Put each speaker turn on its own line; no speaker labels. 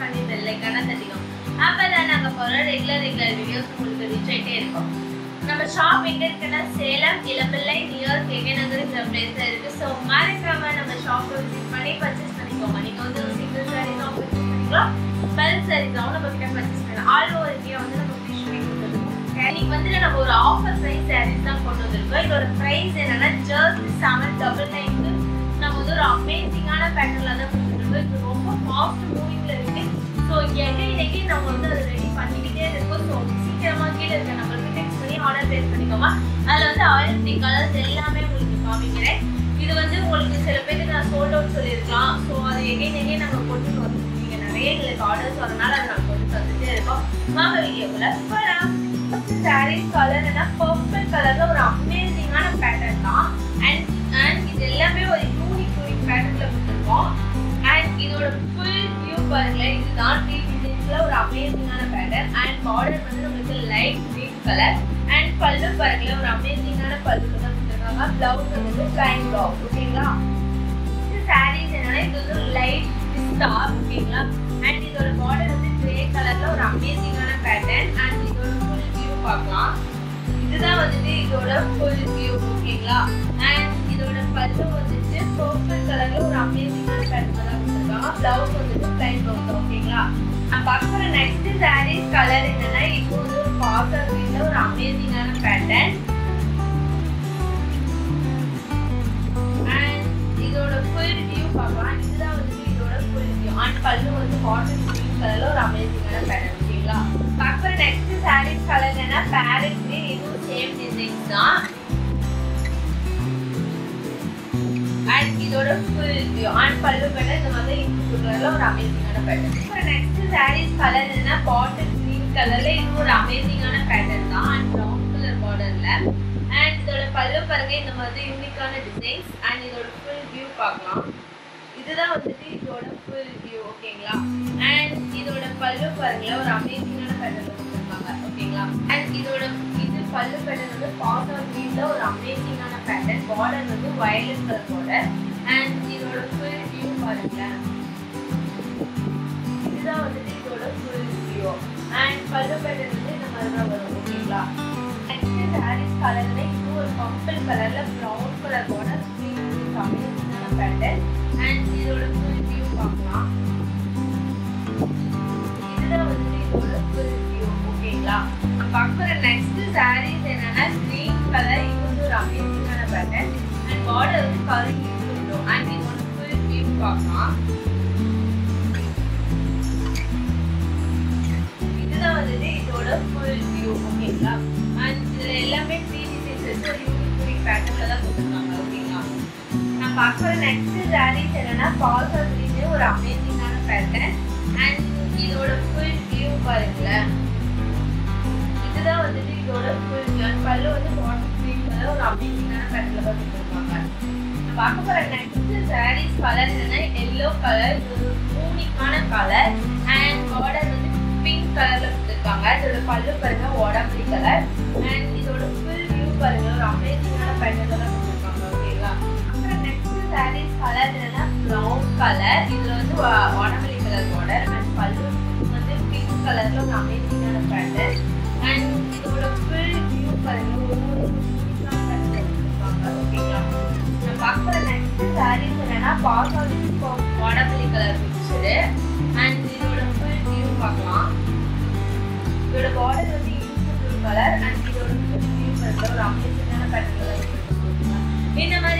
பண்ணி பெல் ஐக்கான தட்டிக்கோங்க அப்பதான் நாங்க போற ரெகுலர் ரெகுலர் வீடியோஸ் உங்களுக்கு ரீச் ஆயிட்டே இருக்கும் நம்ம ஷாப் எங்க இருக்குன்னா சேலம் இளம்பிள்ளை நியர் கேகே நகர் இந்த பிளேஸ்ல இருக்கு ஸோ மறக்காம நம்ம ஷாப்பை விசிட் பண்ணி பர்ச்சேஸ் பண்ணிக்கோங்க நீங்க வந்து ஒரு சிங்கிள் சாரீ தான் பர்ச்சேஸ் பண்ணிக்கலாம் பெல் சாரீஸாவும் நம்ம கிட்ட பர்ச்சேஸ் பண்ணலாம் ஆல் ஓவர் இந்தியா வந்து நம்ம ஃபிஷ் கொடுத்துருக்கோம் இன்னைக்கு வந்து நம்ம ஒரு ஆஃபர் பிரைஸ் சாரீஸ் தான் கொண்டு வந்திருக்கோம் இதோட பிரைஸ் என்னன்னா ஜஸ்ட் செவன் டபுள் நைன்க்கு நம்ம வந்து ஒரு அமேசிங்கான பேட்டர்ல தான் கொடுத்துருக்கோம் இது ரொம்ப ஃபாஸ்ட் மூவிங்ல இருக்கு ஸோ எகைனெகை நம்ம வந்து அதை ரெடி பண்ணிக்கிட்டே இருக்கோம் ஸோ சீக்கிரமா கீழே இருக்க நம்மளுக்கு டெக்ஸ்ட் பண்ணி ஆர்டர் பிளேஸ் பண்ணிக்கோமா அதில் வந்து ஆயிரத்தி கலர்ஸ் எல்லாமே உங்களுக்கு காமிக்கிறேன் இது வந்து உங்களுக்கு சில பேருக்கு நான் சோல்ட் அவுட் சொல்லியிருக்கலாம் ஸோ அது எகைனெகை நம்ம கொண்டு வந்துருக்கீங்க நிறைய எங்களுக்கு ஆர்டர்ஸ் வரனால அதை நம்ம கொண்டு வந்துட்டே இருக்கோம் வாங்க வீடியோக்குள்ள போகலாம் சாரீஸ் கலர் என்ன பர்பிள் கலர்ல ஒரு அமேசிங்கான பேட்டர்ன் தான் அண்ட் அண்ட் இது எல்லாமே ஒரு யூனிக் யூனிக் பேட்டர்ன்ல கொடுத்துருக்கோம் அண்ட் இதோட ஃபுல் வியூ பாருங்களேன் இதுதான் த்ரீ டிசைன்ஸ்ல ஒரு அமேசிங்கான பேட்டர்ன் அண்ட் பார்டர் வந்து நம்மளுக்கு லைட் கிரீன் கலர் அண்ட் பல்லு பாருங்களேன் ஒரு அமேசிங்கான பல்லு தான் கொடுத்துருக்காங்க பிளவுஸ் வந்து பிளைன் பிளவுஸ் ஓகேங்களா இது சாரீஸ் என்னன்னா இது வந்து லைட் பிஸ்தா ஓகேங்களா அண்ட் இதோட பார்டர் வந்து கிரே கலர்ல ஒரு அமேசிங்கான பேட்டர்ன் அண்ட் இதோட ஃபுல் வியூ பார்க்கலாம் இதுதான் வந்துட்டு இதோட ஃபுல் வியூ ஓகேங்களா அண்ட் இதோட பல்லு வந்துட்டு பர்பிள் கலர்ல ஒரு அமேசிங்கான பேட்டர்ன் தான் கொடுத்துருக்காங்க பிளவுஸ் வந்துட்டு பிளைன் பிளவுஸ் ஓகேங்களா நான் பார்க்குற நெக்ஸ்ட் சாரீஸ் கலர் என்னன்னா இப்போ வந்து ஒரு பாசர் வீட்ல ஒரு அமேசிங்கான பேட்டர்ன் அண்ட் இதோட ஃபுல் வியூ பார்க்கலாம் இதுதான் வந்துட்டு இதோட ஃபுல் வியூ அண்ட் பல்லு வந்து காட்டன் கிரீன் கலர்ல ஒரு அமேசிங்கான பேட்டர்ன் ஓகேங்களா பார்க்குற நெக்ஸ்ட் சாரீஸ் கலர் என்னன்னா பேரட் கிரீன் இதுவும் சேம் டிசைன்ஸ் தான் அண்ட் இதோட full view and pallu pattern இந்த மாதிரி இன்க்ளூட் கலர்ல ஒரு அமேசிங்கான பேட்டர்ன் இப்போ நெக்ஸ்ட் சாரீஸ் கலர் என்னன்னா பாட்டில் கிரீன் கலர்ல இது ஒரு அமேசிங்கான பேட்டர்ன் தான் அண்ட் ப்ரௌன் கலர் பார்டர்ல அண்ட் இதோட பல்லு பாருங்க இந்த மாதிரி யூனிக்கான டிசைன்ஸ் அண்ட் இதோட ஃபுல் வியூ பார்க்கலாம் இதுதான் வந்துட்டு இதோட ஃபுல் வியூ ஓகேங்களா அண்ட் இதோட பல்லு பாருங்களேன் ஒரு அமேசிங்கான பேட்டர்ல கொடுத்துருக்காங்க ஓகேங்களா அண்ட் இதோட இது பல்லு பேட்டர்ன் வந்து பாஸ் ஆஃப் வீட்ல ஒரு அமேசிங்கான பேட்டர்ன் பார்டர் வந்து வயலட் கலர் பார்டர் அண்ட் இதோட ஃபுல் வியூ பாருங்களேன் இதுதான் வந்துட்டு இதோட full view and pallu pattern வந்து இந்த மாதிரி தான் வரும் ஓகேங்களா நெக்ஸ்ட் சாரீஸ் கலர்ல இது ஒரு பர்பிள் கலர்ல ப்ரௌன் கலர் பார்டர் அமேசிங்கான பேட்டர்ன் அண்ட் இதோட ஃபுல் வியூ பார்க்கலாம் இதுதான் வந்துட்டு இதோட ஃபுல் வியூ ஓகேங்களா பார்க்குற நெக்ஸ்ட் சாரீஸ் என்னன்னா கிரீன் கலர் இது வந்து ஒரு அமேசிங்கான பேட்டர்ன் அண்ட் பார்டர் வந்து கருங்கி இருக்கும் அண்ட் இதோட ஃபுல் வியூ பார்க்கலாம் இதுதான் வந்துட்டு இதோட ஃபுல் வியூ ஓகேங்களா அண்ட் இதுல எல்லாமே த்ரீ டிசைன்ஸ் வச்சு ஒரு யூனிக் யூனிக் பேட்டர்ன்ல தான் கொடுத்துருக்காங்க ஓகேங்களா நான் பார்க்குற நெக்ஸ்ட் சாரீஸ் என்னன்னா பால்ஸ் அப்படின்னு ஒரு அமேசிங்கான பேட்டர்ன் அண்ட் இதோட ஃபுல் வியூ பாருங்களேன் இதுதான் வந்துட்டு இதோட ஃபுல் வியூ அண்ட் பல்லு வந்து பாட்டம் க்ரீன் கலர் ஒரு அமேசிங்கான பேட்டர்ல தான் கொடுத்துருக்காங்க நான் பார்க்க போற நெக்ஸ்ட் சாரீஸ் கலர் என்னன்னா எல்லோ கலர் இது ஒரு யூனிக்கான கலர் அண்ட் பார்டர் வந்து பிங்க் கலர்ல கொடுத்துருக்காங்க இதோட பல்லு பாருங்க உடம்புலி கலர் அண்ட் இதோட ஃபுல் வியூ பாருங்க ஒரு அமேசிங்கான பேட்டர்ல தான் கொடுத்துருக்காங்க ஓகேங்களா அப்புறம் நெக்ஸ்ட் சாரீஸ் கலர் என்னன்னா ப்ரௌன் கலர் இதுல வந்து உடம்புலி கலர் பார்டர் அண்ட் பல்லு வந்து பிங்க் கலர்ல ஒரு அமேசிங்கான பேட்டர்ன் அண்ட் இதோட ஃபுல் வியூ பாருங்க ஒவ்வொரு unique-ஆன pattern ல கொடுத்திருக்காங்க. ஓகேங்களா நான் பார்க்குற நெக்ஸ்ட் சாரீஸ் என்னன்னா பாசாலி உடம்புலி கலர் மிக்சரு அண்ட் இதோட ஃபுல் வியூ பார்க்கலாம் இதோட பார்டர் வந்து யூனிஃபார்ம் கலர் அண்ட் இதோட ஃபுல் வியூ பாருங்க ஒரு அமேசிங்கான பேட்டர்ல இந்த மாதிரி